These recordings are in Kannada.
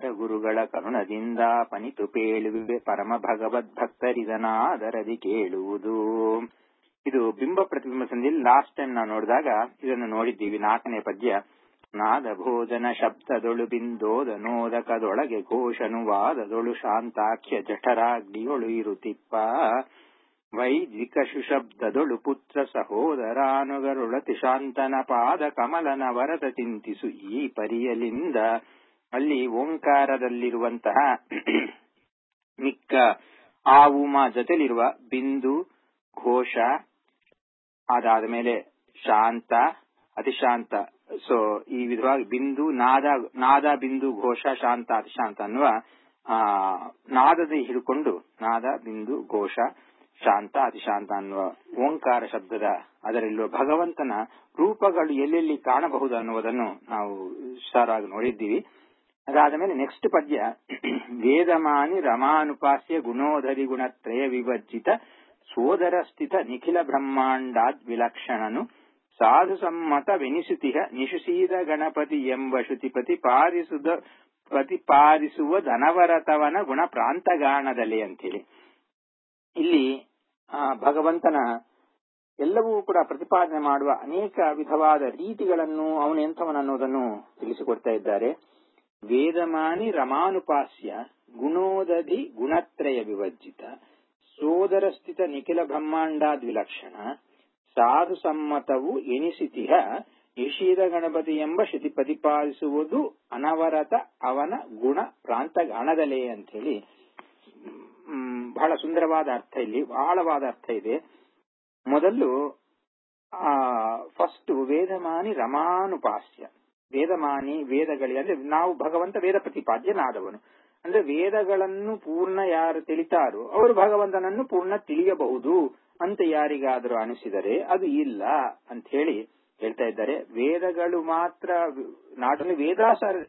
ಗುರುಗಳ ಕರುಣದಿಂದ ಪನಿತು ಪೇಳುವೆ ಪರಮ ಭಗವದ್ ಭಕ್ತರಿದನಾದರದಿ ಕೇಳುವುದು ಇದು ಬಿಂಬ ಪ್ರತಿಬಿಂಬ ಸಂಧಿಯಲ್ಲಿ ಲಾಸ್ಟ್ ಟೈಮ್ ನಾವು ನೋಡಿದಾಗ ಇದನ್ನು ನೋಡಿದ್ದೀವಿ ನಾಲ್ಕನೇ ಪದ್ಯ ನಾದ ಭೋಜನ ಶಬ್ದದೊಳು ಬಿಂದೋದ ನೋದಕದೊಳಗೆ ಘೋಷನುವಾದದೊಳು ಶಾಂತಾಖ್ಯ ಜಠರಾಗ್ನಿಯೊಳು ಇರುತಿಪ್ಪ ವೈದಿಕ ಶುಶಬ್ದದೊಳು ಪುತ್ರ ಸಹೋದರಾನುಗರುಳತಿ ಶಾಂತನ ಪಾದ ಕಮಲನ ವರದ ಚಿಂತಿಸು ಈ ಪರಿಯಲಿಂದ ಅಲ್ಲಿ ಓಂಕಾರದಲ್ಲಿರುವಂತಹ ಮಿಕ್ಕ ಆ ಉಮ ಜೊತೆಲಿರುವ ಬಿಂದು ಘೋಷ ಅದಾದ ಮೇಲೆ ಶಾಂತ ಅತಿಶಾಂತ ಸೊ ಈ ವಿಧವಾಗಿ ಬಿಂದು ನಾದ ನಾದ ಬಿಂದು ಘೋಷ ಶಾಂತ ಅತಿಶಾಂತ ಅನ್ನುವ ಆ ನಾದದ ಹಿಡ್ಕೊಂಡು ನಾದ ಬಿಂದು ಘೋಷ ಶಾಂತ ಅತಿಶಾಂತ ಅನ್ನುವ ಓಂಕಾರ ಶಬ್ದದ ಅದರಲ್ಲಿರುವ ಭಗವಂತನ ರೂಪಗಳು ಎಲ್ಲೆಲ್ಲಿ ಕಾಣಬಹುದು ಅನ್ನುವುದನ್ನು ನಾವು ವಿಸ್ತಾರವಾಗಿ ನೋಡಿದ್ದೀವಿ ಅದಾದ ಮೇಲೆ ನೆಕ್ಸ್ಟ್ ಪದ್ಯ ವೇದಮಾನಿ ರಮಾನುಪಾಸ್ಯ ಗುಣೋಧರಿ ಗುಣತ್ರಯ ವಿಭಜಿತ ಸೋದರ ಸ್ಥಿತ ನಿಖಿಲ ಬ್ರಹ್ಮಾಂಡಾದ್ ವಿಲಕ್ಷಣನು ಸಾಧು ಸಮ್ಮತವೆನಿಸುತಿಹ ನಿಶುಸೀದ ಗಣಪತಿ ಎಂಬ ಶ್ರುತಿ ಪ್ರತಿಪಾದಿಸುದ ಪ್ರತಿಪಾದಿಸುವ ಧನವರತವನ ಗುಣ ಪ್ರಾಂತಗಾಣದಲ್ಲಿ ಅಂತೇಳಿ ಇಲ್ಲಿ ಭಗವಂತನ ಎಲ್ಲವೂ ಕೂಡ ಪ್ರತಿಪಾದನೆ ಮಾಡುವ ಅನೇಕ ವಿಧವಾದ ರೀತಿಗಳನ್ನು ಅವನು ಎಂಥವನನ್ನುವುದನ್ನು ತಿಳಿಸಿಕೊಡ್ತಾ ಇದ್ದಾರೆ ವೇದಮಾನಿ ರಮಾನುಪಾಸ್ಯ ಗುಣೋದಧಿ ಗುಣತ್ರಯ ವಿವರ್ಜಿತ ಸೋದರ ಸ್ಥಿತ ನಿಖಿಲ ಬ್ರಹ್ಮಾಂಡಾದ್ ವಿಲಕ್ಷಣ ಸಾಧು ಸಮ್ಮತವು ಎನಿಸಿತಿಹ ನಿಷೀದ ಗಣಪತಿ ಎಂಬ ಶ್ರುತಿ ಪ್ರತಿಪಾದಿಸುವುದು ಅನವರತ ಅವನ ಗುಣ ಪ್ರಾಂತಗಾಣದಲೇ ಅಂತ ಹೇಳಿ ಬಹಳ ಸುಂದರವಾದ ಅರ್ಥ ಇಲ್ಲಿ ಆಳವಾದ ಅರ್ಥ ಇದೆ ಮೊದಲು ಆ ಫಸ್ಟ್ ವೇದಮಾನಿ ರಮಾನುಪಾಸ್ಯ ವೇದಮಾನಿ ವೇದಗಳಿಗೆ ಅಂದ್ರೆ ನಾವು ಭಗವಂತ ವೇದ ಪ್ರತಿಪಾದ್ಯನಾದವನು ಅಂದ್ರೆ ವೇದಗಳನ್ನು ಪೂರ್ಣ ಯಾರು ತಿಳಿತಾರೋ ಅವರು ಭಗವಂತನನ್ನು ಪೂರ್ಣ ತಿಳಿಯಬಹುದು ಅಂತ ಯಾರಿಗಾದರೂ ಅನಿಸಿದರೆ ಅದು ಇಲ್ಲ ಅಂತ ಹೇಳಿ ಹೇಳ್ತಾ ಇದ್ದಾರೆ ವೇದಗಳು ಮಾತ್ರ not only Vedas are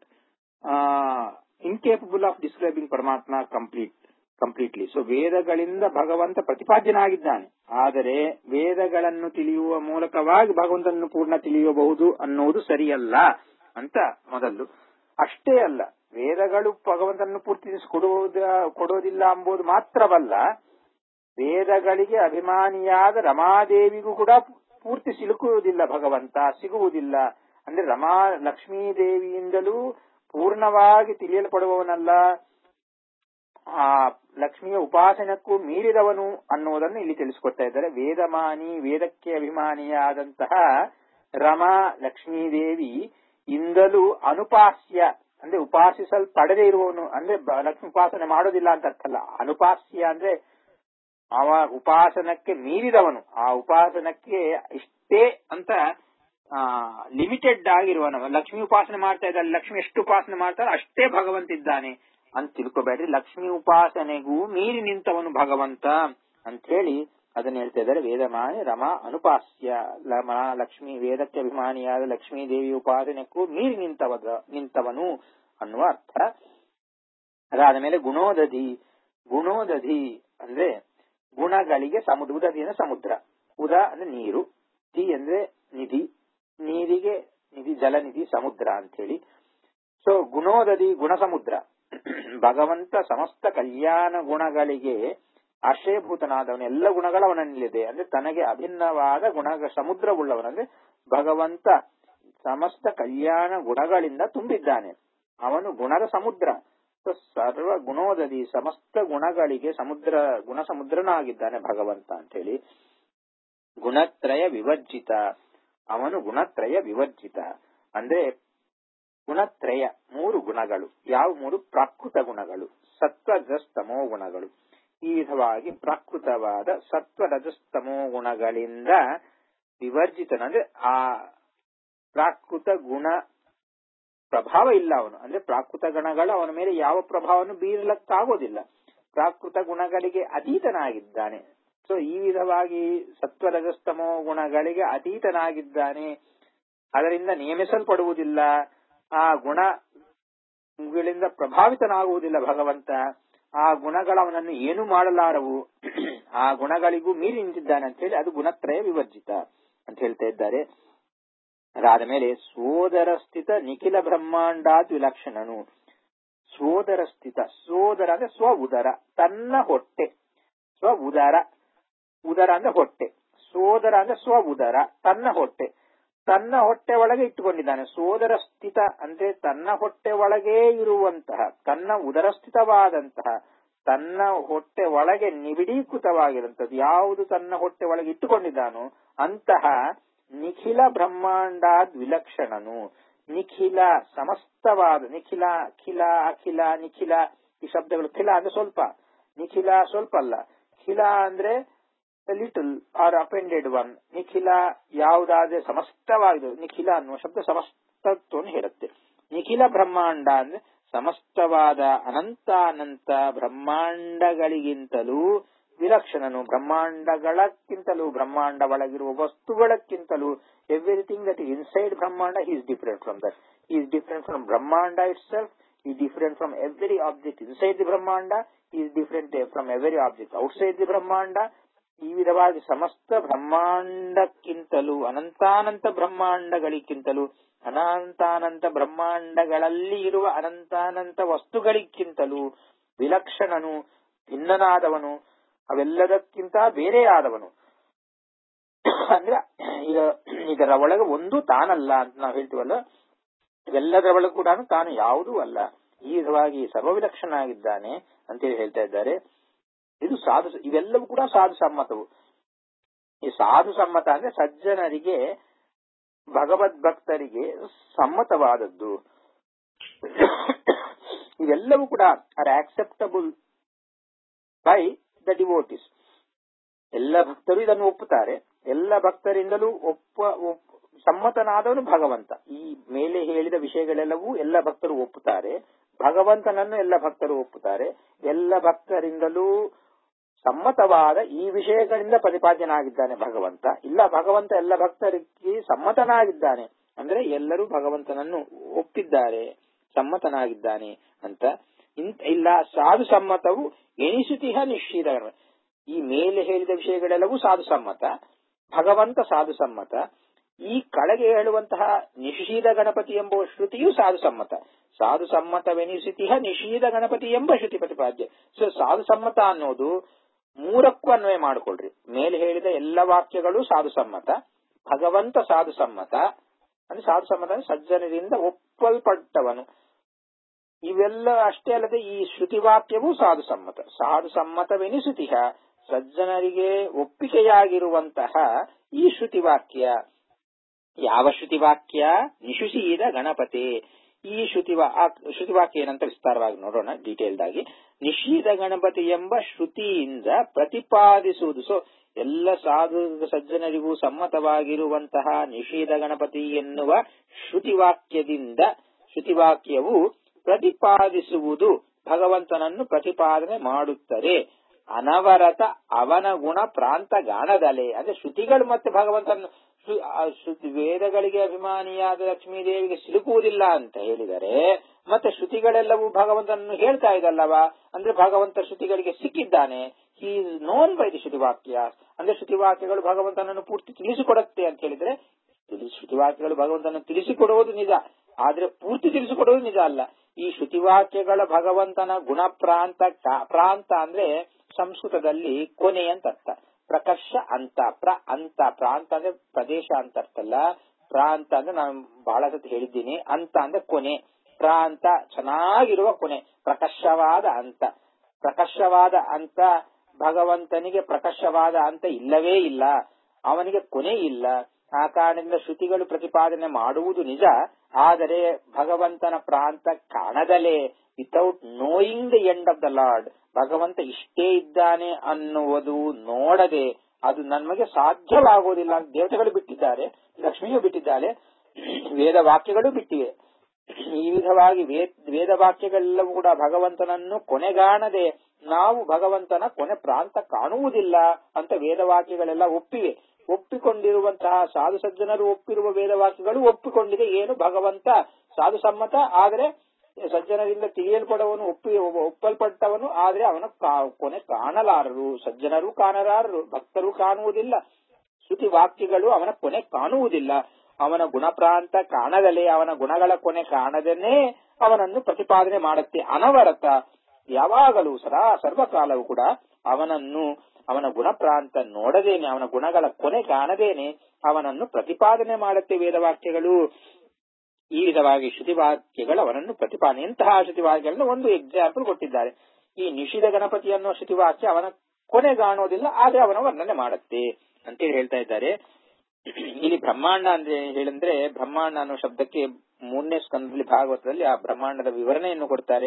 incapable of describing ಪರಮಾತ್ಮ ಕಂಪ್ಲೀಟ್ ಕಂಪ್ಲೀಟ್ಲಿ ಸೊ ವೇದಗಳಿಂದ ಭಗವಂತ ಪ್ರತಿಪಾದ್ಯನಾಗಿದ್ದಾನೆ ಆದರೆ ವೇದಗಳನ್ನು ತಿಳಿಯುವ ಮೂಲಕವಾಗಿ ಭಗವಂತನನ್ನು ಪೂರ್ಣ ತಿಳಿಯಬಹುದು ಅನ್ನುವುದು ಸರಿಯಲ್ಲ ಅಂತ ಮೊದಲು ಅಷ್ಟೇ ಅಲ್ಲ ವೇದಗಳು ಭಗವಂತನನ್ನು ಪೂರ್ತಿ ಕೊಡುವುದ ಕೊಡೋದಿಲ್ಲ ಎಂಬುದು ಮಾತ್ರವಲ್ಲ ವೇದಗಳಿಗೆ ಅಭಿಮಾನಿಯಾದ ರಮಾದೇವಿಗೂ ಕೂಡ ಪೂರ್ತಿ ಸಿಲುಕುವುದಿಲ್ಲ ಭಗವಂತ ಸಿಗುವುದಿಲ್ಲ ಅಂದ್ರೆ ರಮಾ ಲಕ್ಷ್ಮೀದೇವಿಯಿಂದಲೂ ಪೂರ್ಣವಾಗಿ ತಿಳಿಯಲ್ಪಡುವವನಲ್ಲ ಆ ಲಕ್ಷ್ಮಿಯ ಉಪಾಸನಕ್ಕೂ ಮೀರಿದವನು ಅನ್ನುವುದನ್ನು ಇಲ್ಲಿ ತಿಳಿಸಿಕೊಡ್ತಾ ಇದ್ದಾರೆ ವೇದಮಾನಿ ವೇದಕ್ಕೆ ಅಭಿಮಾನಿಯಾದಂತಹ ರಮಾ ಲಕ್ಷ್ಮೀದೇವಿ ಇಂದಲೂ ಅನುಪಾಸ್ಯ ಅಂದ್ರೆ ಉಪಾಸಿಸಲ್ಪಡದೇ ಇರುವವನು ಅಂದ್ರೆ ಲಕ್ಷ್ಮಿ ಉಪಾಸನೆ ಮಾಡೋದಿಲ್ಲ ಅಂತ ಅರ್ಥಲ್ಲ ಅನುಪಾಸ್ಯ ಅಂದ್ರೆ ಅವ ಉಪಾಸನಕ್ಕೆ ಮೀರಿದವನು ಆ ಉಪಾಸನಕ್ಕೆ ಇಷ್ಟೇ ಅಂತ ಲಿಮಿಟೆಡ್ ಆಗಿರುವನು ಲಕ್ಷ್ಮಿ ಉಪಾಸನೆ ಮಾಡ್ತಾ ಇದ್ದಾರೆ ಲಕ್ಷ್ಮಿ ಎಷ್ಟು ಉಪಾಸನೆ ಮಾಡ್ತಾರೆ ಅಷ್ಟೇ ಭಗವಂತ ಇದ್ದಾನೆ ಅಂತ ತಿಳ್ಕೊಬೇಡ್ರಿ ಲಕ್ಷ್ಮಿ ಉಪಾಸನೆಗೂ ಮೀರಿ ನಿಂತವನು ಭಗವಂತ ಅಂತ ಹೇಳಿ ಅದನ್ನ ಹೇಳ್ತಾ ಇದ್ದಾರೆ ವೇದಮಾನಿ ರಮಾ ಅನುಪಾಸ್ಯ ಲಕ್ಷ್ಮಿ ವೇದಕ್ಕೆ ಅಭಿಮಾನಿಯಾದ ಲಕ್ಷ್ಮೀ ದೇವಿ ಉಪಾಸನೆಗೂ ಮೀರಿ ನಿಂತವದ ನಿಂತವನು ಅನ್ನುವ ಅರ್ಥ ಅದಾದ ಮೇಲೆ ಗುಣೋದಧಿ ಗುಣೋದಧಿ ಅಂದ್ರೆ ಗುಣಗಳಿಗೆ ಸಮುದ್ರ ಉದಧಿ ಅಂದ್ರೆ ಸಮುದ್ರ ಉದ ಅಂದ್ರೆ ನೀರು ಧಿ ಅಂದ್ರೆ ನಿಧಿ ನೀರಿಗೆ ನಿಧಿ ಜಲನಿಧಿ ಸಮುದ್ರ ಅಂತ ಹೇಳಿ ಸೊ ಗುಣೋದಧಿ ಗುಣ ಸಮುದ್ರ ಭಗವಂತ ಸಮಸ್ತ ಕಲ್ಯಾಣ ಗುಣಗಳಿಗೆ ಆಶ್ರಯಭೂತನಾದವನು ಎಲ್ಲ ಗುಣಗಳು ಅವನಲ್ಲಿದೆ ಅಂದ್ರೆ ತನಗೆ ಅಭಿನ್ನವಾದ ಗುಣ ಸಮುದ್ರವುಳ್ಳವನು ಅಂದ್ರೆ ಭಗವಂತ ಸಮಸ್ತ ಕಲ್ಯಾಣ ಗುಣಗಳಿಂದ ತುಂಬಿದ್ದಾನೆ ಅವನು ಗುಣದ ಸಮುದ್ರ ಸರ್ವ ಗುಣೋದದಿ ಸಮಸ್ತ ಗುಣಗಳಿಗೆ ಸಮುದ್ರ ಗುಣ ಸಮುದ್ರನಾಗಿದ್ದಾನೆ ಭಗವಂತ ಅಂತ ಹೇಳಿ ಗುಣತ್ರಯ ವಿವರ್ಜಿತ ಅವನು ಗುಣತ್ರಯ ವಿವರ್ಜಿತ ಅಂದ್ರೆ ಗುಣತ್ರಯ ಮೂರು ಗುಣಗಳು ಯಾವ ಮೂರು ಪ್ರಾಕೃತ ಗುಣಗಳು ಸತ್ವ ರಜಸ್ತಮೋ ಗುಣಗಳು ಈ ವಿಧವಾಗಿ ಪ್ರಾಕೃತವಾದ ಸತ್ವ ರಜಸ್ತಮೋ ಗುಣಗಳಿಂದ ವಿವರ್ಜಿತನಂದ್ರೆ ಆ ಪ್ರಾಕೃತ ಗುಣ ಪ್ರಭಾವ ಇಲ್ಲ ಅವನು ಅಂದ್ರೆ ಪ್ರಾಕೃತ ಗುಣಗಳು ಅವನ ಮೇಲೆ ಯಾವ ಪ್ರಭಾವವನ್ನು ಬೀರಲಕ್ಕಾಗೋದಿಲ್ಲ ಪ್ರಾಕೃತ ಗುಣಗಳಿಗೆ ಅತೀತನಾಗಿದ್ದಾನೆ ಸೊ ಈ ವಿಧವಾಗಿ ಸತ್ವ ರಜಸ್ತಮೋ ಗುಣಗಳಿಗೆ ಅತೀತನಾಗಿದ್ದಾನೆ ಅದರಿಂದ ನಿಯಮಿಸಲ್ಪಡುವುದಿಲ್ಲ ಆ ಗುಣಗಳಿಂದ ಪ್ರಭಾವಿತನಾಗುವುದಿಲ್ಲ ಭಗವಂತ ಆ ಗುಣಗಳು ಅವನನ್ನು ಏನು ಮಾಡಲಾರವು ಆ ಗುಣಗಳಿಗೂ ಮೀರಿ ನಿಂತಿದ್ದಾನೆ ಅಂತ ಹೇಳಿ ಅದು ಗುಣತ್ರಯ ವಿವರ್ಜಿತ ಅಂತ ಹೇಳ್ತಾ ಇದ್ದಾರೆ ಅದಾದ ಮೇಲೆ ಸೋದರ ಸ್ಥಿತ ನಿಖಿಲ ಬ್ರಹ್ಮಾಂಡಾತ್ ವಿಲಕ್ಷಣನು ಸೋ ಸೋದರ ಸ್ಥಿತ ಸೋದರ ಅಂದ್ರೆ ಸ್ವ ಉದರ ತನ್ನ ಹೊಟ್ಟೆ ಸ್ವ ಉದರ ಉದರ ಅಂದ್ರೆ ಹೊಟ್ಟೆ ಸೋದರ ಅಂದ್ರೆ ಸ್ವ ಉದರ ತನ್ನ ಹೊಟ್ಟೆ ತನ್ನ ಹೊಟ್ಟೆ ಒಳಗೆ ಇಟ್ಟುಕೊಂಡಿದ್ದಾನೆ ಸೋದರ ಸ್ಥಿತ ಅಂದ್ರೆ ತನ್ನ ಹೊಟ್ಟೆ ಒಳಗೇ ಇರುವಂತಹ ತನ್ನ ಉದರಸ್ಥಿತವಾದಂತಹ ತನ್ನ ಹೊಟ್ಟೆ ಒಳಗೆ ನಿಬಿಡೀಕೃತವಾಗಿರುವಂತದ್ದು ಯಾವುದು ತನ್ನ ಹೊಟ್ಟೆ ಒಳಗೆ ಇಟ್ಟುಕೊಂಡಿದ್ದಾನೋ ಅಂತಹ ನಿಖಿಲ ಬ್ರಹ್ಮಾಂಡಾದ್ ವಿಲಕ್ಷಣನು ನಿಖಿಲ ಸಮಸ್ತವಾದ ನಿಖಿಲ ಖಿಲ ಅಖಿಲ ನಿಖಿಲ ಈ ಶಬ್ದಗಳು ಖಿಲ ಅಂದ್ರೆ ಸ್ವಲ್ಪ ನಿಖಿಲ ಸ್ವಲ್ಪ ಅಲ್ಲ ಖಿಲ ಅಂದ್ರೆ ಲಿಟಲ್ ಆರ್ ಅಪೆಂಡೆಡ್ ಒನ್ ನಿಖಿಲ ಯಾವುದಾದ್ರೆ ಸಮಸ್ತವಾಗಿದೆ ನಿಖಿಲ ಅನ್ನುವ ಶಬ್ದ ಸಮಸ್ತತ್ವವನ್ನು ಹೇಳುತ್ತೆ ನಿಖಿಲ ಬ್ರಹ್ಮಾಂಡ ಅಂದ್ರೆ ಸಮಸ್ತವಾದ ಅನಂತಾನಂತ ಬ್ರಹ್ಮಾಂಡಗಳಿಗಿಂತಲೂ ವಿಲಕ್ಷಣನು ಬ್ರಹ್ಮಾಂಡಗಳಕ್ಕಿಂತಲೂ ಬ್ರಹ್ಮಾಂಡ ಒಳಗಿರುವ ವಸ್ತುಗಳಕ್ಕಿಂತಲೂ ಎವ್ರಿಥಿಂಗ್ ದಟ್ ಇಸ್ ಇನ್ಸೈಡ್ ಬ್ರಹ್ಮಾಂಡ is different from that is different from ಬ್ರಹ್ಮಾಂಡ itself is different from every object inside the Brahmanda, is different from every object outside the Brahmanda. ಈ ವಿಧವಾಗಿ ಸಮಸ್ತ ಬ್ರಹ್ಮಾಂಡಕ್ಕಿಂತಲೂ ಅನಂತಾನಂತ ಬ್ರಹ್ಮಾಂಡಗಳಿಗಿಂತಲೂ ಅನಂತಾನಂತ ಬ್ರಹ್ಮಾಂಡಗಳಲ್ಲಿ ಇರುವ ಅನಂತಾನಂತ ವಸ್ತುಗಳಿಗಿಂತಲೂ ವಿಲಕ್ಷಣನು ಭಿನ್ನನಾದವನು ಅವೆಲ್ಲದಕ್ಕಿಂತ ಬೇರೆಯಾದವನು ಅಂದ್ರೆ ಈಗ ಇದರ ಒಳಗೆ ಒಂದು ತಾನಲ್ಲ ಅಂತ ನಾವು ಹೇಳ್ತೀವಲ್ಲ ಇವೆಲ್ಲದರ ಒಳಗೆ ಕೂಡ ತಾನು ಯಾವುದೂ ಅಲ್ಲ ಈ ವಿಧವಾಗಿ ಸರ್ವವಿಲಕ್ಷಣ ಆಗಿದ್ದಾನೆ ಅಂತೇಳಿ ಹೇಳ್ತಾ ಇದ್ದಾರೆ ಇದು ಸಾಧು ಇವೆಲ್ಲವೂ ಕೂಡ ಸಾಧು ಸಮ್ಮತವು ಈ ಸಾಧು ಸಮ್ಮತ ಅಂದ್ರೆ ಸಜ್ಜನರಿಗೆ ಭಗವದ್ ಭಕ್ತರಿಗೆ ಸಮ್ಮತವಾದದ್ದು ಇವೆಲ್ಲವೂ ಕೂಡ are acceptable by the devotees ಎಲ್ಲ ಭಕ್ತರು ಇದನ್ನು ಒಪ್ಪುತ್ತಾರೆ ಎಲ್ಲ ಭಕ್ತರಿಂದಲೂ ಒಪ್ಪ ಸಮ್ಮತನಾದವನು ಭಗವಂತ ಈ ಮೇಲೆ ಹೇಳಿದ ವಿಷಯಗಳೆಲ್ಲವೂ ಎಲ್ಲ ಭಕ್ತರು ಒಪ್ಪುತ್ತಾರೆ ಭಗವಂತನನ್ನು ಎಲ್ಲ ಭಕ್ತರು ಒಪ್ಪುತ್ತಾರೆ ಎಲ್ಲ ಭಕ್ತರಿಂದಲೂ ಸಮ್ಮತವಾದ ಈ ವಿಷಯಗಳಿಂದ ಪ್ರತಿಪಾದ್ಯನಾಗಿದ್ದಾನೆ ಭಗವಂತ ಇಲ್ಲ ಭಗವಂತ ಎಲ್ಲ ಭಕ್ತರಿಗೆ ಸಮ್ಮತನಾಗಿದ್ದಾನೆ ಅಂದ್ರೆ ಎಲ್ಲರೂ ಭಗವಂತನನ್ನು ಒಪ್ಪಿದ್ದಾರೆ ಸಮ್ಮತನಾಗಿದ್ದಾನೆ ಅಂತ ಇಲ್ಲ ಸಾಧು ಸಮ್ಮತವು ಎಣಿಸುತಿಹ ನಿಶ್ಚಿತ ಈ ಮೇಲೆ ಹೇಳಿದ ವಿಷಯಗಳೆಲ್ಲವೂ ಸಾಧು ಸಮ್ಮತ ಭಗವಂತ ಸಾಧು ಸಮ್ಮತ ಈ ಕೆಳಗೆ ಹೇಳುವಂತಹ ನಿಷೀದ ಗಣಪತಿ ಎಂಬ ಶ್ರುತಿಯು ಸಾಧು ಸಮ್ಮತ ಸಾಧು ಸಮ್ಮತವೆನಿಸುತಿಹ ನಿಷೀದ ಗಣಪತಿ ಎಂಬ ಶ್ರುತಿ ಪ್ರತಿಪಾದ್ಯ ಸೊ ಸಾಧು ಸಮ್ಮತ ಅನ್ನೋದು ಮೂರಕ್ಕೂ ಅನ್ವಯ ಮಾಡಿಕೊಳ್ರಿ ಮೇಲೆ ಹೇಳಿದ ಎಲ್ಲ ವಾಕ್ಯಗಳು ಸಾಧು ಸಮ್ಮತ ಭಗವಂತ ಸಾಧು ಸಮ್ಮತ ಅಂದ್ರೆ ಸಾಧು ಸಮ್ಮತ ಅಂದ್ರೆ ಸಜ್ಜನರಿಂದ ಒಪ್ಪಲ್ಪಟ್ಟವನು ಇವೆಲ್ಲ ಅಷ್ಟೇ ಅಲ್ಲದೆ ಈ ಶ್ರುತಿ ವಾಕ್ಯವೂ ಸಾಧು ಸಮ್ಮತ ಸಾಧು ಸಮ್ಮತವೆನಿಸುತಿಹ ಸಜ್ಜನರಿಗೆ ಒಪ್ಪಿಗೆಯಾಗಿರುವಂತಹ ಈ ಶ್ರುತಿ ವಾಕ್ಯ ಯಾವ ಶ್ರುತಿವಾಕ್ಯ ನಿಶುಷೀದ ಗಣಪತಿ ಈ ಶ್ರುತಿ ಶ್ರುತಿವಾಕ್ಯ ಏನಂತ ವಿಸ್ತಾರವಾಗಿ ನೋಡೋಣ ಡೀಟೇಲ್ಡ್ ಆಗಿ ನಿಷೀದ ಗಣಪತಿ ಎಂಬ ಶ್ರುತಿಯಿಂದ ಪ್ರತಿಪಾದಿಸುವುದು ಸೊ ಎಲ್ಲ ಸಾಧು ಸಜ್ಜನರಿಗೂ ಸಮ್ಮತವಾಗಿರುವಂತಹ ನಿಷೀದ ಗಣಪತಿ ಎನ್ನುವ ಶ್ರುತಿವಾಕ್ಯದಿಂದ ಶ್ರುತಿವಾಕ್ಯವು ಪ್ರತಿಪಾದಿಸುವುದು ಭಗವಂತನನ್ನು ಪ್ರತಿಪಾದನೆ ಮಾಡುತ್ತದೆ ಅನವರತ ಅವನ ಗುಣ ಪ್ರಾಂತ ಗಾಣದಲೆ ಅಂದ್ರೆ ಶ್ರುತಿಗಳು ಮತ್ತೆ ಭಗವಂತನ ವೇದಗಳಿಗೆ ಅಭಿಮಾನಿಯಾದ ಲಕ್ಷ್ಮೀದೇವಿಗೆ ಸಿಲುಕುವುದಿಲ್ಲ ಅಂತ ಹೇಳಿದರೆ ಮತ್ತೆ ಶ್ರುತಿಗಳೆಲ್ಲವೂ ಭಗವಂತನನ್ನು ಹೇಳ್ತಾ ಇದಲ್ಲವಾ ಅಂದ್ರೆ ಭಗವಂತ ಶ್ರುತಿಗಳಿಗೆ ಸಿಕ್ಕಿದ್ದಾನೆ he is known by the ಶ್ರುತಿವಾಕ್ಯ ಅಂದ್ರೆ ಶ್ರುತಿವಾಕ್ಯಗಳು ಭಗವಂತನನ್ನು ಪೂರ್ತಿ ತಿಳಿಸಿಕೊಡುತ್ತೆ ಅಂತ ಹೇಳಿದ್ರೆ ಶ್ರುತಿವಾಕ್ಯಗಳು ಭಗವಂತನನ್ನು ತಿಳಿಸಿಕೊಡುವುದು ನಿಜ ಆದ್ರೆ ಪೂರ್ತಿ ತಿಳಿಸಿಕೊಡುವುದು ನಿಜ ಅಲ್ಲ ಈ ಶ್ರುತಿವಾಕ್ಯಗಳ ಭಗವಂತನ ಗುಣ ಪ್ರಾಂತ ಪ್ರಾಂತ ಅಂದ್ರೆ ಸಂಸ್ಕೃತದಲ್ಲಿ ಕೊನೆ ಅಂತ ಅರ್ಥ ಪ್ರಕರ್ಷ ಅಂತ ಪ್ರ ಅಂತ ಪ್ರಾಂತ ಅಂದ್ರೆ ಪ್ರದೇಶ ಅಂತ ಅರ್ಥಲ್ಲ ಪ್ರಾಂತ ಅಂದ್ರೆ ನಾನು ಬಹಳ ಸತಿ ಹೇಳಿದ್ದೀನಿ ಅಂತ ಅಂದ್ರೆ ಕೊನೆ ಪ್ರಾಂತ ಚೆನ್ನಾಗಿರುವ ಕೊನೆ ಪ್ರಕರ್ಷವಾದ ಅಂತ ಪ್ರಕರ್ಷವಾದ ಅಂತ ಭಗವಂತನಿಗೆ ಪ್ರಕರ್ಷವಾದ ಅಂತ ಇಲ್ಲವೇ ಇಲ್ಲ ಅವನಿಗೆ ಕೊನೆ ಇಲ್ಲ ಆ ಕಾರಣದಿಂದ ಶ್ರುತಿಗಳು ಪ್ರತಿಪಾದನೆ ಮಾಡುವುದು ನಿಜ ಆದರೆ ಭಗವಂತನ ಪ್ರಾಂತ ಕಾಣದಲೇ without knowing the end of the lord ಭಗವಂತ ಇಷ್ಟೇ ಇದ್ದಾನೆ ಅನ್ನುವುದು ನೋಡದೆ ಅದು ನಮಗೆ ಸಾಧ್ಯವಾಗುವುದಿಲ್ಲ ದೇವತೆಗಳು ಬಿಟ್ಟಿದ್ದಾರೆ ಲಕ್ಷ್ಮಿಯು ಬಿಟ್ಟಿದ್ದಾಳೆ ವೇದ ವಾಕ್ಯಗಳು ಬಿಟ್ಟಿವೆ ಈ ವಿಧವಾಗಿ ವೇದ ವಾಕ್ಯಗಳೆಲ್ಲವೂ ಕೂಡ ಭಗವಂತನನ್ನು ಕೊನೆಗಾಣದೆ ನಾವು ಭಗವಂತನ ಕೊನೆ ಪ್ರಾಂತ ಕಾಣುವುದಿಲ್ಲ ಅಂತ ವೇದವಾಕ್ಯಗಳೆಲ್ಲ ಒಪ್ಪಿವೆ ಒಪ್ಪಿಕೊಂಡಿರುವಂತಹ ಸಾಧು ಸಜ್ಜನರು ಒಪ್ಪಿರುವ ವೇದವಾಕ್ಯಗಳು ಒಪ್ಪಿಕೊಂಡಿದೆ ಏನು ಭಗವಂತ ಸಾಧು ಸಮ್ಮತ ಆದರೆ ಸಜ್ಜನರಿಂದ ತಿಳಿಯಲ್ಪಡವನು ಒಪ್ಪಿ ಒಪ್ಪಲ್ಪಟ್ಟವನು ಆದ್ರೆ ಅವನ ಕೊನೆ ಕಾಣಲಾರರು ಸಜ್ಜನರು ಕಾಣಲಾರರು ಭಕ್ತರು ಕಾಣುವುದಿಲ್ಲ ಶ್ರುತಿ ವಾಕ್ಯಗಳು ಅವನ ಕೊನೆ ಕಾಣುವುದಿಲ್ಲ ಅವನ ಗುಣಪ್ರಾಂತ ಕಾಣದಲೇ ಅವನ ಗುಣಗಳ ಕೊನೆ ಕಾಣದನೇ ಅವನನ್ನು ಪ್ರತಿಪಾದನೆ ಮಾಡುತ್ತೆ ಅನವರತ ಯಾವಾಗಲೂ ಸದಾ ಸರ್ವಕಾಲವೂ ಕೂಡ ಅವನನ್ನು ಅವನ ಗುಣಪ್ರಾಂತ ನೋಡದೇನೆ ಅವನ ಗುಣಗಳ ಕೊನೆ ಕಾಣದೇನೆ ಅವನನ್ನು ಪ್ರತಿಪಾದನೆ ಮಾಡುತ್ತೆ ವೇದವಾಕ್ಯಗಳು ಈ ವಿಧವಾಗಿ ಶ್ರುತಿವಾಕ್ಯಗಳು ಅವನನ್ನು ಪ್ರತಿಪಾದನೆ ಇಂತಹ ಶ್ರುತಿವಾಕ್ಯಗಳನ್ನು ಒಂದು ಎಕ್ಸಾಂಪಲ್ ಕೊಟ್ಟಿದ್ದಾರೆ ಈ ನಿಷಿಧ ಗಣಪತಿ ಅನ್ನುವ ಶ್ರುತಿವಾಕ್ಯ ಅವನ ಕೊನೆಗಾಣೋದಿಲ್ಲ ಆದ್ರೆ ಅವನ ವರ್ಣನೆ ಮಾಡುತ್ತೆ ಅಂತೇಳಿ ಹೇಳ್ತಾ ಇದ್ದಾರೆ ಇಲ್ಲಿ ಬ್ರಹ್ಮಾಂಡ ಅಂದ್ರೆ ಹೇಳಂದ್ರೆ ಬ್ರಹ್ಮಾಂಡ ಅನ್ನೋ ಶಬ್ದಕ್ಕೆ ಮೂರನೇ ಸ್ಕಂದದಲ್ಲಿ ಭಾಗವತದಲ್ಲಿ ಆ ಬ್ರಹ್ಮಾಂಡದ ವಿವರಣೆಯನ್ನು ಕೊಡ್ತಾರೆ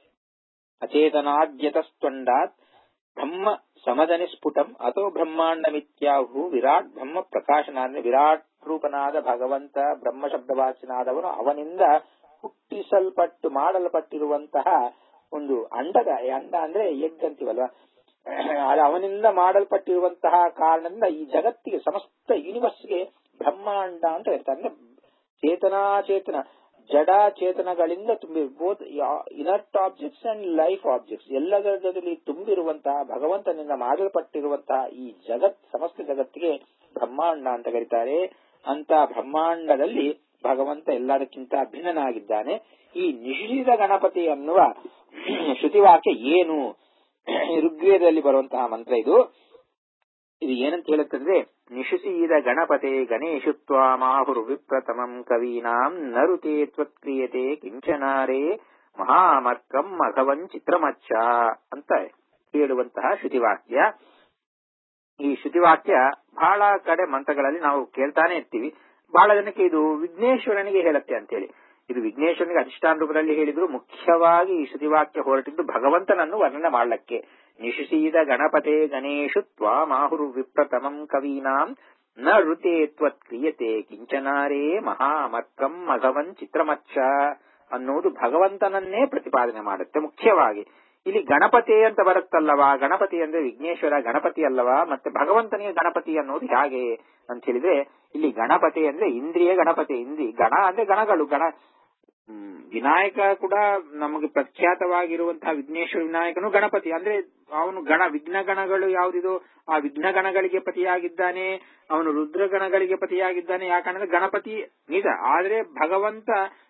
ಅಚೇತನಾದ್ಯತಸ್ತ್ವಂಡಾತ್ ಬ್ರಹ್ಮ ಸಮದನಿ ಸ್ಫುಟಂ ಅಥೋ ಬ್ರಹ್ಮಾಂಡ ಮಿತ್ಯಾಹು ವಿರಾಟ್ ಬ್ರಹ್ಮ ಪ್ರಕಾಶನಾದ ವಿರಾಟ್ ರೂಪನಾದ ಭಗವಂತ ಬ್ರಹ್ಮ ಶಬ್ದವಾಚನಾದವನು ಅವನಿಂದ ಹುಟ್ಟಿಸಲ್ಪಟ್ಟು ಮಾಡಲ್ಪಟ್ಟಿರುವಂತಹ ಒಂದು ಅಂಡದ ಅಂಡ ಅಂದ್ರೆ ಎಗ್ ಅಂತೀವಲ್ವಾ ಅದು ಅವನಿಂದ ಮಾಡಲ್ಪಟ್ಟಿರುವಂತಹ ಕಾರಣದಿಂದ ಈ ಜಗತ್ತಿಗೆ ಸಮಸ್ತ ಯೂನಿವರ್ಸ್ಗೆ ಬ್ರಹ್ಮಾಂಡ ಅಂತ ಹೇಳ್ತಾರೆ ಅಂದ್ರೆ ಚೇತನಾಚೇತನ ಜಡ ಚೇತನಗಳಿಂದ ತುಂಬಿ both inert objects and life objects ಎಲ್ಲದರಲ್ಲಿ ತುಂಬಿರುವಂತಹ ಭಗವಂತನಿಂದ ಮಾಡಲ್ಪಟ್ಟಿರುವಂತಹ ಈ ಜಗತ್ ಸಮಸ್ತ ಜಗತ್ತಿಗೆ ಬ್ರಹ್ಮಾಂಡ ಅಂತ ಕರೀತಾರೆ ಅಂತ ಬ್ರಹ್ಮಾಂಡದಲ್ಲಿ ಭಗವಂತ ಎಲ್ಲದಕ್ಕಿಂತ ಭಿನ್ನನಾಗಿದ್ದಾನೆ ಈ ನಿಷಿಧ ಗಣಪತಿ ಅನ್ನುವ ಶ್ರುತಿವಾಕ್ಯ ಏನು ಋಗ್ವೇದದಲ್ಲಿ ಬರುವಂತಹ ಮಂತ್ರ ಇದು ಇದು ಏನಂತ ಹೇಳುತ್ತಂದ್ರೆ ನಿಶುಸೀದ ಗಣಪತೆ ಗಣೇಶುತ್ವ ಮಾಹುರು ವಿಪ್ರತಮಂ ಕವೀನಾಂ ನರುತೆ ತ್ವತ್ಕ್ರಿಯತೆ ಕಿಂಚನಾರೇ ಮಹಾಮರ್ಕಂ ಮಘವನ್ ಚಿತ್ರಮಚ್ಚ ಅಂತ ಹೇಳುವಂತಹ ಶ್ರುತಿವಾಕ್ಯ ಈ ಶ್ರುತಿವಾಕ್ಯ ಬಹಳ ಕಡೆ ಮಂತ್ರಗಳಲ್ಲಿ ನಾವು ಕೇಳ್ತಾನೆ ಇರ್ತೀವಿ ಬಹಳ ಜನಕ್ಕೆ ಇದು ವಿಘ್ನೇಶ್ವರನಿಗೆ ಹೇಳುತ್ತೆ ಅಂತೇಳಿ ಇದು ವಿಘ್ನೇಶ್ವರನಿಗೆ ಅಧಿಷ್ಠಾನ ರೂಪದಲ್ಲಿ ಹೇಳಿದ್ರು ಮುಖ್ಯವಾಗಿ ಈ ಶ್ರುತಿವಾಕ್ಯ ಹೊರಟಿದ್ದು ಭಗವಂತನನ್ನು ವರ್ಣನೆ ಮಾಡಲಿಕ್ಕೆ ನಿಶಿಸೀದ ಗಣಪತೆ ಗಣೇಶು ತ್ವಾಮಾಹುರು ವಿಪ್ರತಮಂ ಕವೀನಾಂ ನ ಋತೆ ತ್ವತ್ಕ್ರಿಯತೆ ಕಿಂಚನಾರೇ ಮಹಾಮರ್ಕಂ ಮಘವನ್ ಚಿತ್ರಮಚ್ಚ ಅನ್ನುವುದು ಭಗವಂತನನ್ನೇ ಪ್ರತಿಪಾದನೆ ಮಾಡುತ್ತೆ ಮುಖ್ಯವಾಗಿ ಇಲ್ಲಿ ಗಣಪತಿ ಅಂತ ಬರುತ್ತಲ್ಲವಾ ಗಣಪತಿ ಅಂದ್ರೆ ವಿಘ್ನೇಶ್ವರ ಗಣಪತಿ ಅಲ್ಲವಾ ಮತ್ತೆ ಭಗವಂತನಿಗೆ ಗಣಪತಿ ಅನ್ನೋದು ಹೇಗೆ ಅಂತ ಹೇಳಿದ್ರೆ ಇಲ್ಲಿ ಗಣಪತಿ ಅಂದ್ರೆ ಇಂದ್ರಿಯ ಗಣಪತಿ ಇಂದ್ರಿ ಗಣ ಅಂದ್ರೆ ಗಣಗಳು ಗಣ ಹ್ಮ್, ವಿನಾಯಕ ಕೂಡ ನಮಗೆ ಪ್ರಖ್ಯಾತವಾಗಿರುವಂತಹ ವಿಘ್ನೇಶ್ವರ ವಿನಾಯಕನು ಗಣಪತಿ ಅಂದ್ರೆ ಅವನು ಗಣ ವಿಘ್ನ ಗಣಗಳು ಯಾವುದಿದೋ ಆ ವಿಘ್ನ ಗಣಗಳಿಗೆ ಪತಿಯಾಗಿದ್ದಾನೆ ಅವನು ರುದ್ರ ಗಣಗಳಿಗೆ ಪತಿಯಾಗಿದ್ದಾನೆ ಯಾಕಂದ್ರೆ ಗಣಪತಿ ನಿಜ ಆದ್ರೆ ಭಗವಂತ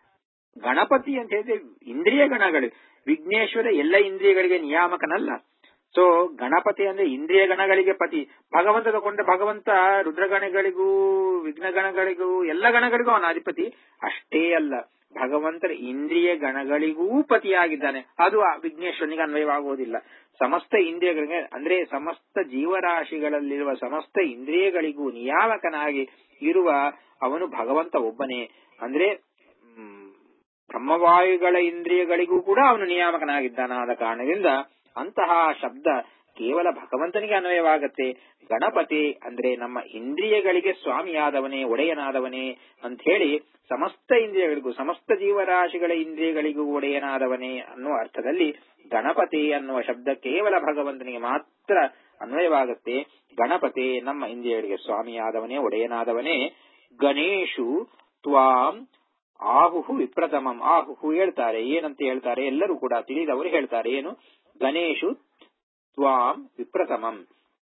ಗಣಪತಿ ಅಂತ ಹೇಳಿದ್ರೆ ಇಂದ್ರಿಯ ಗಣಗಳು ವಿಘ್ನೇಶ್ವರ ಎಲ್ಲ ಇಂದ್ರಿಯಗಳಿಗೆ ನಿಯಾಮಕನಲ್ಲ ಸೊ ಗಣಪತಿ ಅಂದ್ರೆ ಇಂದ್ರಿಯ ಗಣಗಳಿಗೆ ಪತಿ ಭಗವಂತ ತಗೊಂಡ್ರೆ ಭಗವಂತ ರುದ್ರಗಣಗಳಿಗೂ ವಿಘ್ನ ಗಣಗಳಿಗೂ ಎಲ್ಲ ಗಣಗಳಿಗೂ ಅವನ ಅಧಿಪತಿ ಅಷ್ಟೇ ಅಲ್ಲ ಭಗವಂತರ ಇಂದ್ರಿಯ ಗಣಗಳಿಗೂ ಪತಿಯಾಗಿದ್ದಾನೆ ಅದು ಆ ವಿಘ್ನೇಶ್ವರನಿಗೆ ಅನ್ವಯವಾಗುವುದಿಲ್ಲ ಸಮಸ್ತ ಇಂದ್ರಿಯಗಳಿಗೆ ಅಂದ್ರೆ ಸಮಸ್ತ ಜೀವರಾಶಿಗಳಲ್ಲಿರುವ ಸಮಸ್ತ ಇಂದ್ರಿಯಗಳಿಗೂ ನಿಯಾಮಕನಾಗಿ ಇರುವ ಅವನು ಭಗವಂತ ಒಬ್ಬನೇ ಅಂದ್ರೆ ಮ್, ಬ್ರಹ್ಮವಾಯುಗಳ ಇಂದ್ರಿಯಗಳಿಗೂ ಕೂಡ ಅವನು ನಿಯಾಮಕನಾಗಿದ್ದಾನಾದ ಕಾರಣದಿಂದ ಅಂತಹ ಶಬ್ದ ಕೇವಲ ಭಗವಂತನಿಗೆ ಅನ್ವಯವಾಗತ್ತೆ ಗಣಪತಿ ಅಂದ್ರೆ ನಮ್ಮ ಇಂದ್ರಿಯಗಳಿಗೆ ಸ್ವಾಮಿಯಾದವನೇ ಒಡೆಯನಾದವನೇ ಅಂತ ಹೇಳಿ ಸಮಸ್ತ ಇಂದ್ರಿಯಗಳಿಗೂ ಸಮಸ್ತ ಜೀವರಾಶಿಗಳ ಇಂದ್ರಿಯಗಳಿಗೂ ಒಡೆಯನಾದವನೇ ಅನ್ನುವ ಅರ್ಥದಲ್ಲಿ ಗಣಪತಿ ಅನ್ನುವ ಶಬ್ದ ಕೇವಲ ಭಗವಂತನಿಗೆ ಮಾತ್ರ ಅನ್ವಯವಾಗುತ್ತೆ ಗಣಪತಿ ನಮ್ಮ ಇಂದ್ರಿಯಗಳಿಗೆ ಸ್ವಾಮಿಯಾದವನೇ ಒಡೆಯನಾದವನೇ ಗಣೇಶು ತ್ವಾಂ ಆಹುಹು ವಿಪ್ರಥಮಂ ಆಹುಹು ಹೇಳ್ತಾರೆ ಏನಂತ ಹೇಳ್ತಾರೆ ಎಲ್ಲರೂ ಕೂಡ ತಿಳಿದವರು ಹೇಳ್ತಾರೆ ಏನು ಗಣೇಶು ತ್ವಾಂ ವಿಪ್ರಥಮಂ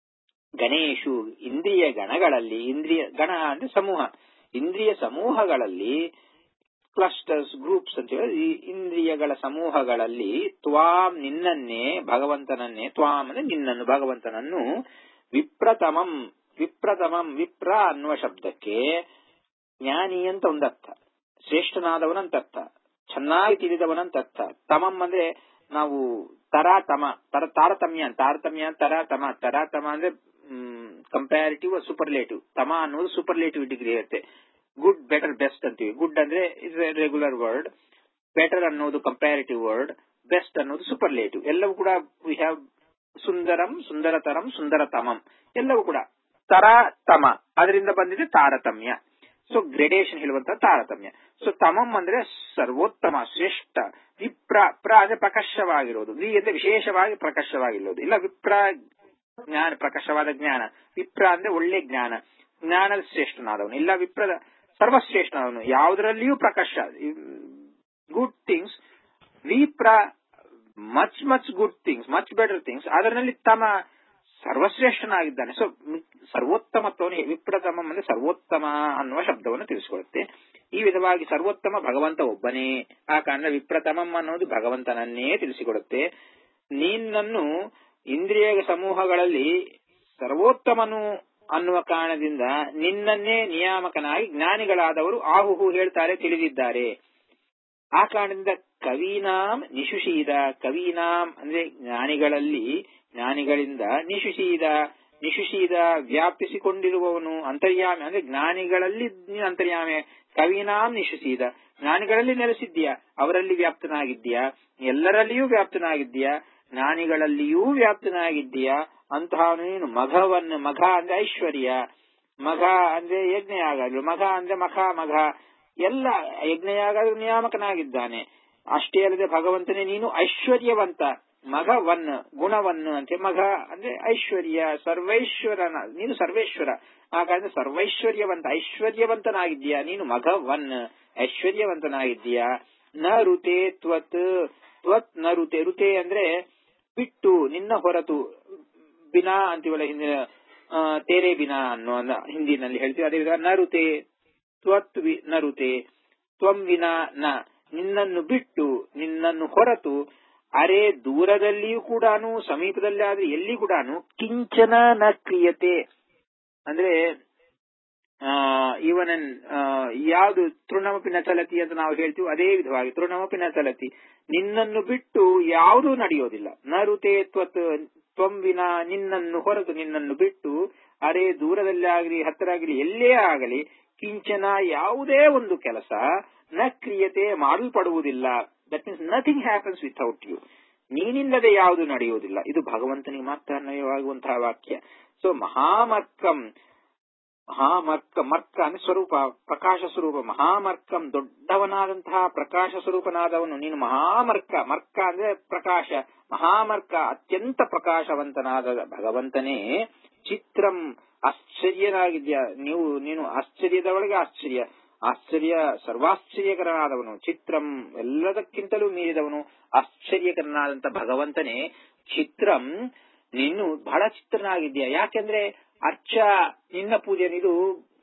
ಗಣೇಶು ಇಂದ್ರಿಯ ಗಣಗಳಲ್ಲಿ ಇಂದ್ರಿಯ ಗಣ ಅಂದ್ರೆ ಸಮೂಹ ಇಂದ್ರಿಯ ಸಮೂಹಗಳಲ್ಲಿ ಕ್ಲಸ್ಟರ್ಸ್ ಗ್ರೂಪ್ಸ್ ಅಂತ ಹೇಳಿ ಈ ಇಂದ್ರಿಯಗಳ ಸಮೂಹಗಳಲ್ಲಿ ತ್ವಾಂ ನಿನ್ನನ್ನೇ ಭಗವಂತನನ್ನೇ ತ್ವಾಂ ಅಂದ್ರೆ ನಿನ್ನನ್ನು ಭಗವಂತನನ್ನು ವಿಪ್ರತಮಂ ವಿಪ್ರತಮಂ ವಿಪ್ರ ಅನ್ನುವ ಶಬ್ದಕ್ಕೆ ಜ್ಞಾನಿ ಅಂತ ಒಂದರ್ಥ ಶ್ರೇಷ್ಠನಾದವನಂತ ಅರ್ಥ ಚೆನ್ನಾಗಿ ತಿಳಿದವನಂತ ಅರ್ಥ ತಮಂ ಅಂದ್ರೆ ನಾವು ತರಾತಮ ತರ ತಾರತಮ್ಯ ತಾರತಮ್ಯ ತರಾತಮ ತರಾತಮ ಅಂದ್ರೆ ಕಂಪ್ಯಾರಿಟಿವ್ ಸೂಪರ್ಲೇಟಿವ್ ತಮ ಅನ್ನೋದು ಸೂಪರ್ಲೇಟಿವ್ ಡಿಗ್ರಿ ಇರುತ್ತೆ ಗುಡ್ ಬೆಟರ್ ಬೆಸ್ಟ್ ಅಂತೀವಿ ಗುಡ್ ಅಂದ್ರೆ is a regular word better ಅನ್ನೋದು ಕಂಪ್ಯಾರಿಟಿವ್ ವರ್ಡ್ ಬೆಸ್ಟ್ ಅನ್ನೋದು ಸೂಪರ್ಲೇಟಿವ್ ಎಲ್ಲವೂ ಕೂಡ ವಿ ಹ್ಯಾವ್ ಸುಂದರಂ ಸುಂದರತರಂ ಸುಂದರತಮಂ ಎಲ್ಲವೂ ಕೂಡ ತರಾತಮ ಅದರಿಂದ ಬಂದಿದೆ ತಾರತಮ್ಯ ಸೊ ಗ್ರೇಡೇಷನ್ ಹೇಳುವಂತ ತಾರತಮ್ಯ ಸೊ ತಮಂ ಅಂದ್ರೆ ಸರ್ವೋತ್ತಮ ಶ್ರೇಷ್ಠ ವಿಪ್ರ ಪ್ರ ಅಂದ್ರೆ ಪ್ರಕರ್ಷವಾಗಿರೋದು ವಿ ಅಂದ್ರೆ ವಿಶೇಷವಾಗಿ ಪ್ರಕರ್ಷವಾಗಿರೋದು ಇಲ್ಲ ವಿಪ್ರ ಜ್ಞಾನ ಪ್ರಕರ್ಷವಾದ ಜ್ಞಾನ ವಿಪ್ರ ಅಂದ್ರೆ ಒಳ್ಳೆ ಜ್ಞಾನ ಜ್ಞಾನದ ಶ್ರೇಷ್ಠನಾದವನು ಇಲ್ಲ ವಿಪ್ರದ ಸರ್ವಶ್ರೇಷ್ಠನಾದವನು ಯಾವುದರಲ್ಲಿಯೂ ಪ್ರಕರ್ಷ ಗುಡ್ ಥಿಂಗ್ಸ್ ವಿಪ್ರ much much good things much better things ಅದರಲ್ಲಿ ತಮ ಸರ್ವಶ್ರೇಷ್ಠನಾಗಿದ್ದಾನೆ ಸೊ ಸರ್ವೋತ್ತಮತ್ವವನ್ನು ವಿಪ್ರತಮ ಅಂದ್ರೆ ಸರ್ವೋತ್ತಮ ಅನ್ನುವ ಶಬ್ದವನ್ನು ತಿಳಿಸಿಕೊಡುತ್ತೆ ಈ ವಿಧವಾಗಿ ಸರ್ವೋತ್ತಮ ಭಗವಂತ ಒಬ್ಬನೇ ಆ ಕಾರಣ ವಿಪ್ರತಮಂ ಅನ್ನೋದು ಭಗವಂತನನ್ನೇ ತಿಳಿಸಿಕೊಡುತ್ತೆ ನಿನ್ನನ್ನು ಇಂದ್ರಿಯ ಸಮೂಹಗಳಲ್ಲಿ ಸರ್ವೋತ್ತಮನು ಅನ್ನುವ ಕಾರಣದಿಂದ ನಿನ್ನನ್ನೇ ನಿಯಾಮಕನಾಗಿ ಜ್ಞಾನಿಗಳಾದವರು ಆಹುಹು ಹೇಳ್ತಾರೆ ತಿಳಿದಿದ್ದಾರೆ ಆ ಕಾರಣದಿಂದ ಕವೀನಾಂ ನಿಶುಷೀದ ಕವೀನಾಂ ಅಂದ್ರೆ ಜ್ಞಾನಿಗಳಲ್ಲಿ ಜ್ಞಾನಿಗಳಿಂದ ನಿಶುಷೀದ ನಿಶುಷೀದ ವ್ಯಾಪಿಸಿಕೊಂಡಿರುವವನು ಅಂತರ್ಯಾಮಿ ಅಂದ್ರೆ ಜ್ಞಾನಿಗಳಲ್ಲಿ ನೀನು ಅಂತರ್ಯಾಮಿ ಕವೀನಾಂ ನಿಶುಷೀದ ಜ್ಞಾನಿಗಳಲ್ಲಿ ನೆಲೆಸಿದ್ಯಾ ಅವರಲ್ಲಿ ವ್ಯಾಪ್ತನಾಗಿದ್ಯಾ ಎಲ್ಲರಲ್ಲಿಯೂ ವ್ಯಾಪ್ತನಾಗಿದ್ಯಾ ಜ್ಞಾನಿಗಳಲ್ಲಿಯೂ ವ್ಯಾಪ್ತನಾಗಿದ್ದೀಯಾ ಅಂತಹ ನೀನು ಮಘವನ್ನು ಮಘ ಅಂದ್ರೆ ಐಶ್ವರ್ಯ ಮಘ ಅಂದ್ರೆ ಯಜ್ಞಯಾಗಲು ಮಘ ಅಂದ್ರೆ ಮಖ ಮಘ ಎಲ್ಲ ಯಜ್ಞಯಾಗ ನಿಯಾಮಕನಾಗಿದ್ದಾನೆ ಅಷ್ಟೇ ಅಲ್ಲದೆ ಭಗವಂತನೇ ನೀನು ಐಶ್ವರ್ಯವಂತ ಮಘವನ್ನು ಗುಣವನ್ನು ಅಂತ ಮಘ ಅಂದ್ರೆ ಐಶ್ವರ್ಯ ಸರ್ವೈಶ್ವರನ ನೀನು ಸರ್ವೇಶ್ವರ ಆ ಕಾರಣ ಸರ್ವೈಶ್ವರ್ಯವಂತ ಐಶ್ವರ್ಯವಂತನಾಗಿದ್ದೀಯಾ ನೀನು ಮಘವನ್ ಐಶ್ವರ್ಯವಂತನಾಗಿದ್ದೀಯಾ ನ ಋತೆ ತ್ವತ್ ತ್ವತ್ ನ ಋತೆ ಋತೆ ಅಂದ್ರೆ ಬಿಟ್ಟು ನಿನ್ನ ಹೊರತು ಬಿನಾ ಅಂತೀವಲ್ಲ ಹಿಂದಿನ ತೇರೆ ಬಿನಾ ಅನ್ನೋ ಹಿಂದಿನಲ್ಲಿ ಹೇಳ್ತೀವಿ ಅದೇ ವಿಧ ನರುತೆ ತ್ವತ್ ನರುತೆ ತ್ವಂ ವಿನಾ ನ ನಿನ್ನನ್ನು ಬಿಟ್ಟು ನಿನ್ನನ್ನು ಹೊರತು ಅರೆ ದೂರದಲ್ಲಿಯೂ ಕೂಡ ಸಮೀಪದಲ್ಲಿ ಆದ್ರೆ ಎಲ್ಲಿ ಕೂಡ ಕಿಂಚನ ನ ಕ್ರಿಯತೆ ಅಂದ್ರೆ ಆ ಇವನ ಯಾವುದು ತೃಣಮಪಿ ನ ಚಲತಿ ಅಂತ ನಾವು ಹೇಳ್ತೀವಿ ಅದೇ ವಿಧವಾಗಿ ತೃಣಮಪಿ ನ ಚಲತಿ ನಿನ್ನನ್ನು ಬಿಟ್ಟು ಯಾವುದೂ ನಡೆಯೋದಿಲ್ಲ ನರುತೆ ತ್ವತ್ ತ್ವಂ ವಿನ ನಿನ್ನನ್ನು ಹೊರತು ನಿನ್ನನ್ನು ಬಿಟ್ಟು ಅರೆ ದೂರದಲ್ಲಿ ಆಗಲಿ ಹತ್ತಿರ ಆಗಲಿ ಎಲ್ಲೇ ಆಗಲಿ ಕಿಂಚನ ಯಾವುದೇ ಒಂದು ಕೆಲಸ ನ ಕ್ರಿಯತೆ ಮಾಡಲ್ಪಡುವುದಿಲ್ಲ that means nothing happens without you ನೀನಿಲ್ಲದೆ ಯಾವುದು ನಡೆಯುವುದಿಲ್ಲ ಇದು ಭಗವಂತನಿಗೆ ಮಾತ್ರ ಅನ್ವಯವಾಗುವಂತಹ ವಾಕ್ಯ ಸೊ ಮಹಾಮರ್ಕಂ ಮಹಾಮರ್ಕ ಮರ್ಕ ಅಂದ್ರೆ ಸ್ವರೂಪ ಪ್ರಕಾಶ ಸ್ವರೂಪ ಮಹಾಮರ್ಕಂ ದೊಡ್ಡವನಾದಂತಹ ಪ್ರಕಾಶ ಸ್ವರೂಪನಾದವನು ನೀನು ಮಹಾಮರ್ಕ ಮರ್ಕ ಅಂದ್ರೆ ಪ್ರಕಾಶ ಮಹಾಮರ್ಕ ಅತ್ಯಂತ ಪ್ರಕಾಶವಂತನಾದ ಭಗವಂತನೇ ಚಿತ್ರಂ ಆಶ್ಚರ್ಯನಾಗಿದ್ಯಾ ನೀವು ನೀನು ಆಶ್ಚರ್ಯದ ಒಳಗೆ ಆಶ್ಚರ್ಯ ಆಶ್ಚರ್ಯ ಸರ್ವಾಶ್ಚರ್ಯಕರನಾದವನು ಚಿತ್ರಂ ಎಲ್ಲದಕ್ಕಿಂತಲೂ ಮೀರಿದವನು ಆಶ್ಚರ್ಯಕರನಾದಂತ ಭಗವಂತನೇ ಚಿತ್ರಂ ನೀನು ಬಹಳ ಚಿತ್ರನಾಗಿದ್ಯಾ ಯಾಕೆಂದ್ರೆ ಅರ್ಚ ನಿನ್ನ ಪೂಜೆ ಇದು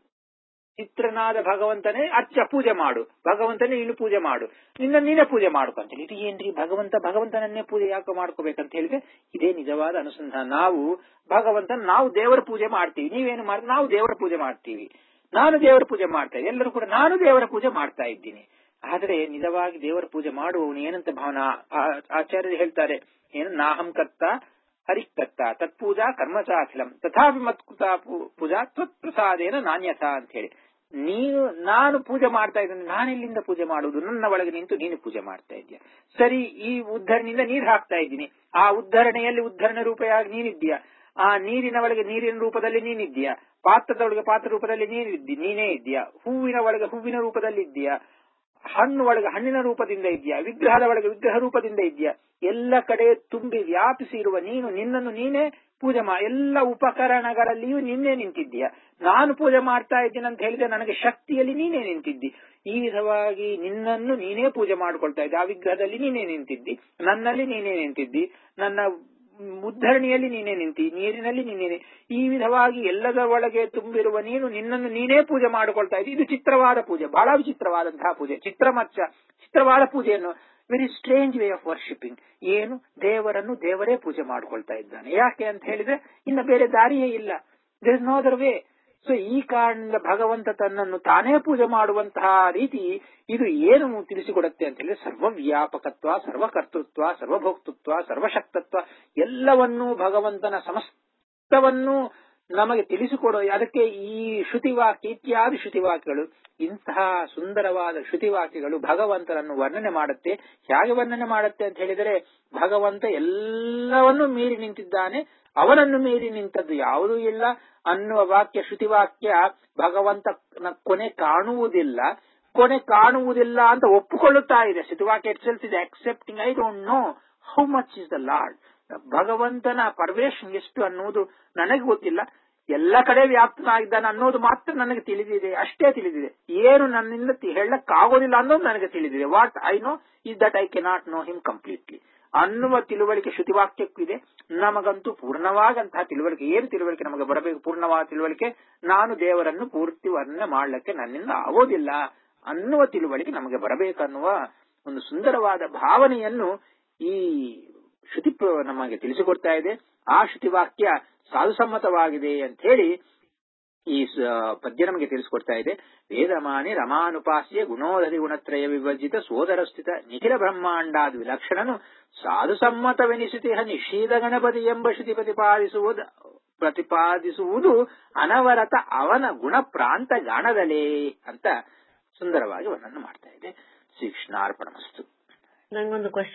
ಚಿತ್ರನಾದ ಭಗವಂತನೇ ಅರ್ಚ ಪೂಜೆ ಮಾಡು ಭಗವಂತನೇ ನೀನು ಪೂಜೆ ಮಾಡು ನಿನ್ನ ನೀನೇ ಪೂಜೆ ಮಾಡ್ಕೊಂತ ಇದು ಏನ್ರಿ ಭಗವಂತ ಭಗವಂತನನ್ನೇ ಪೂಜೆ ಯಾಕೆ ಮಾಡ್ಕೋಬೇಕಂತ ಹೇಳಿದ್ರೆ ಇದೇ ನಿಜವಾದ ಅನುಸಂಧಾನ ನಾವು ಭಗವಂತನ ನಾವು ದೇವರ ಪೂಜೆ ಮಾಡ್ತೀವಿ ನೀವೇನು ಮಾಡ ನಾವು ದೇವರ ಪೂಜೆ ಮಾಡ್ತೀವಿ ನಾನು ದೇವರ ಪೂಜೆ ಮಾಡ್ತಾ ಇದ್ದೀನಿ ಎಲ್ಲರೂ ಕೂಡ ನಾನು ದೇವರ ಪೂಜೆ ಮಾಡ್ತಾ ಇದ್ದೀನಿ ಆದ್ರೆ ನಿಜವಾಗಿ ದೇವರ ಪೂಜೆ ಮಾಡುವವನು ಏನಂತ ಭಾವನಾ ಆಚಾರ್ಯರು ಹೇಳ್ತಾರೆ ಏನು ನಾಹಂ ಕರ್ತ ಹರಿಕರ್ತ ತತ್ಪೂಜಾ ಕರ್ಮಚಾಖಿಲಂ ತಥಾಪಿ ಮತ್ಕೃತ ಪೂಜಾ ತ್ವತ್ಪ್ರಸಾದೇನ ನಾಣ್ಯಥ ಅಂತ ಹೇಳಿ ನೀನು ನಾನು ಪೂಜೆ ಮಾಡ್ತಾ ಇದ್ದೇನೆ ನಾನೆಲ್ಲಿಂದ ಪೂಜೆ ಮಾಡುವುದು ನನ್ನ ಒಳಗೆ ನಿಂತು ನೀನು ಪೂಜೆ ಮಾಡ್ತಾ ಇದೀಯ ಸರಿ ಈ ಉದ್ಧರಣೆಯಿಂದ ನೀರು ಹಾಕ್ತಾ ಇದ್ದೀನಿ ಆ ಉದ್ಧರಣೆಯಲ್ಲಿ ಉದ್ಧರಣೆ ರೂಪವಾಗಿ ನೀನಿದ್ದೀಯಾ ಆ ನೀರಿನ ಒಳಗೆ ನೀರಿನ ರೂಪದಲ್ಲಿ ನೀನಿದ್ದೀಯಾ ಪಾತ್ರದ ಒಳಗೆ ಪಾತ್ರ ರೂಪದಲ್ಲಿ ನೀನಿದ್ದಿ ನೀನೇ ಇದ್ದೀಯಾ ಹೂವಿನ ಒಳಗೆ ಹೂವಿನ ರೂಪದಲ್ಲಿ ಇದ್ದೀಯಾ ಹಣ್ಣು ಒಳಗೆ ಹಣ್ಣಿನ ರೂಪದಿಂದ ಇದೆಯಾ ವಿಗ್ರಹದ ಒಳಗೆ ವಿಗ್ರಹ ರೂಪದಿಂದ ಇದೆಯಾ ಎಲ್ಲ ಕಡೆ ತುಂಬಿ ವ್ಯಾಪಿಸಿ ಇರುವ ನೀನು ನಿನ್ನನ್ನು ನೀನೇ ಪೂಜೆ ಮಾ ಎಲ್ಲ ಉಪಕರಣಗಳಲ್ಲಿಯೂ ನಿನ್ನೆ ನಿಂತಿದ್ದೀಯಾ ನಾನು ಪೂಜೆ ಮಾಡ್ತಾ ಇದ್ದೀನಿ ಅಂತ ಹೇಳಿದ್ರೆ ನನಗೆ ಶಕ್ತಿಯಲ್ಲಿ ನೀನೇ ನಿಂತಿದ್ದಿ ಈ ವಿಧವಾಗಿ ನಿನ್ನನ್ನು ನೀನೇ ಪೂಜೆ ಮಾಡ್ಕೊಳ್ತಾ ಇದ್ದೆ ಆ ವಿಗ್ರಹದಲ್ಲಿ ನೀನೇ ನಿಂತಿದ್ದಿ ನನ್ನಲ್ಲಿ ನೀನೇ ನಿಂತಿದ್ದಿ ನನ್ನ ಉದ್ಧರಣಿಯಲ್ಲಿ ನೀನೇ ನಿಂತಿ ನೀರಿನಲ್ಲಿ ನೀನೇ ಈ ವಿಧವಾಗಿ ಎಲ್ಲದ ಒಳಗೆ ತುಂಬಿರುವ ನೀನು ನಿನ್ನನ್ನು ನೀನೇ ಪೂಜೆ ಮಾಡಿಕೊಳ್ತಾ ಇದ್ದಿ ಇದು ಚಿತ್ರವಾದ ಪೂಜೆ ಬಹಳ ವಿಚಿತ್ರವಾದಂತಹ ಪೂಜೆ ಚಿತ್ರಮಚ್ಚ ಚಿತ್ರವಾದ ಪೂಜೆಯನ್ನು very strange way of worshipping ಏನು ದೇವರನ್ನು ದೇವರೇ ಪೂಜೆ ಮಾಡ್ಕೊಳ್ತಾ ಇದ್ದಾನೆ ಯಾಕೆ ಅಂತ ಹೇಳಿದ್ರೆ ಇನ್ನು ಬೇರೆ ದಾರಿಯೇ ಇಲ್ಲ there is no other way so ಈ ಕಾರಣದಿಂದ ಭಗವಂತ ತನ್ನನ್ನು ತಾನೇ ಪೂಜೆ ಮಾಡುವಂತಹ ರೀತಿ ಇದು ಏನು ತಿಳಿಸಿಕೊಡುತ್ತೆ ಅಂತ ಹೇಳಿದ್ರೆ ಸರ್ವವ್ಯಾಪಕತ್ವ ಸರ್ವಕರ್ತೃತ್ವ ಸರ್ವಭೋಕ್ತೃತ್ವ ಸರ್ವಶಕ್ತತ್ವ ಎಲ್ಲವನ್ನೂ ಭಗವಂತನ ಸಮಸ್ತವನ್ನು ನಮಗೆ ತಿಳಿಸಿಕೊಡೋ ಅದಕ್ಕೆ ಈ ಶ್ರುತಿವಾಕ್ಯ ಇತ್ಯಾದಿ ಶ್ರುತಿವಾಕ್ಯಗಳು ಇಂತಹ ಸುಂದರವಾದ ಶ್ರುತಿವಾಕ್ಯಗಳು ಭಗವಂತನನ್ನು ವರ್ಣನೆ ಮಾಡುತ್ತೆ ಹೇಗೆ ವರ್ಣನೆ ಮಾಡುತ್ತೆ ಅಂತ ಹೇಳಿದರೆ ಭಗವಂತ ಎಲ್ಲವನ್ನೂ ಮೀರಿ ನಿಂತಿದ್ದಾನೆ ಅವನನ್ನು ಮೀರಿ ನಿಂತದ್ದು ಯಾವುದೂ ಇಲ್ಲ ಅನ್ನುವ ವಾಕ್ಯ ಶ್ರುತಿವಾಕ್ಯ ಭಗವಂತನ ಕೊನೆ ಕಾಣುವುದಿಲ್ಲ ಕೊನೆ ಕಾಣುವುದಿಲ್ಲ ಅಂತ ಒಪ್ಪಿಕೊಳ್ಳುತ್ತಾ ಇದೆ ಶ್ರುತಿವಾಕ್ಯ itself is accepting I don't know how much is the lord ಭಗವಂತನ ಪರ್ವೇಶನ್ ಎಷ್ಟು ಅನ್ನುವುದು ನನಗೆ ಗೊತ್ತಿಲ್ಲ ಎಲ್ಲ ಕಡೆ ವ್ಯಾಪ್ತನಾಗಿದ್ದಾನೆ ಅನ್ನೋದು ಮಾತ್ರ ನನಗೆ ತಿಳಿದಿದೆ ಅಷ್ಟೇ ತಿಳಿದಿದೆ ಏನು ನನ್ನಿಂದ ಹೇಳಕ್ಕಾಗೋದಿಲ್ಲ ಅನ್ನೋದು ನನಗೆ ತಿಳಿದಿದೆ what I know is that I cannot know him completely ಅನ್ನುವ ತಿಳುವಳಿಕೆ ಶ್ರುತಿವಾಕ್ಯಕ್ಕೂ ಇದೆ ನಮಗಂತೂ ಪೂರ್ಣವಾದಂತಹ ತಿಳುವಳಿಕೆ ಏನು ತಿಳುವಳಿಕೆ ನಮಗೆ ಬರಬೇಕು ಪೂರ್ಣವಾದ ತಿಳುವಳಿಕೆ ನಾನು ದೇವರನ್ನು ಪೂರ್ತಿ ವರ್ಣನೆ ಮಾಡ್ಲಿಕ್ಕೆ ನನ್ನಿಂದ ಆಗೋದಿಲ್ಲ ಅನ್ನುವ ತಿಳುವಳಿಕೆ ನಮಗೆ ಬರಬೇಕನ್ನುವ ಒಂದು ಸುಂದರವಾದ ಭಾವನೆಯನ್ನು ಈ ಶ್ರುತಿ ಪ್ರ- ನಮಗೆ ತಿಳಿಸಿಕೊಡ್ತಾ ಇದೆ ಆ ಶ್ರುತಿ ವಾಕ್ಯ ಸಾಧುಸಮ್ಮತವಾಗಿದೆ ಅಂತ ಹೇಳಿ ಈ ಸ- ಪದ್ಯ ನಮಗೆ ತಿಳಿಸಿಕೊಡ್ತಾ ಇದೆ ವೇದಮಾನಿ ರಮಾನುಪಾಸ್ಯ ಗುಣೋದರಿ ಗುಣತ್ರಯ ವಿಭಜಿತ ಸೋದರ ಸ್ಥಿತ ನಿಖಿಲ ಬ್ರಹ್ಮಾಂಡಾದ ವಿಲಕ್ಷಣನು ಸಾಧು ಸಮ್ಮತವೆನಿಸುತ್ತಿಹ ನಿಷೀದ ಗಣಪತಿ ಎಂಬ ಶ್ರುತಿ ಪ್ರತಿಪಾದಿಸುವುದು ಪ್ರತಿಪಾದಿಸುವುದು ಅನವರತ ಅವನ ಗುಣ ಪ್ರಾಂತ ಗಾಣದಲೇ ಅಂತ ಸುಂದರವಾಗಿ ವರ್ಣನೆ ಮಾಡ್ತಾ ಇದೆ ಶ್ರೀ ಕೃಷ್ಣಾರ್ಪಣಮಸ್ತು ನಂಗೊಂದು ಕ್ವಶನ್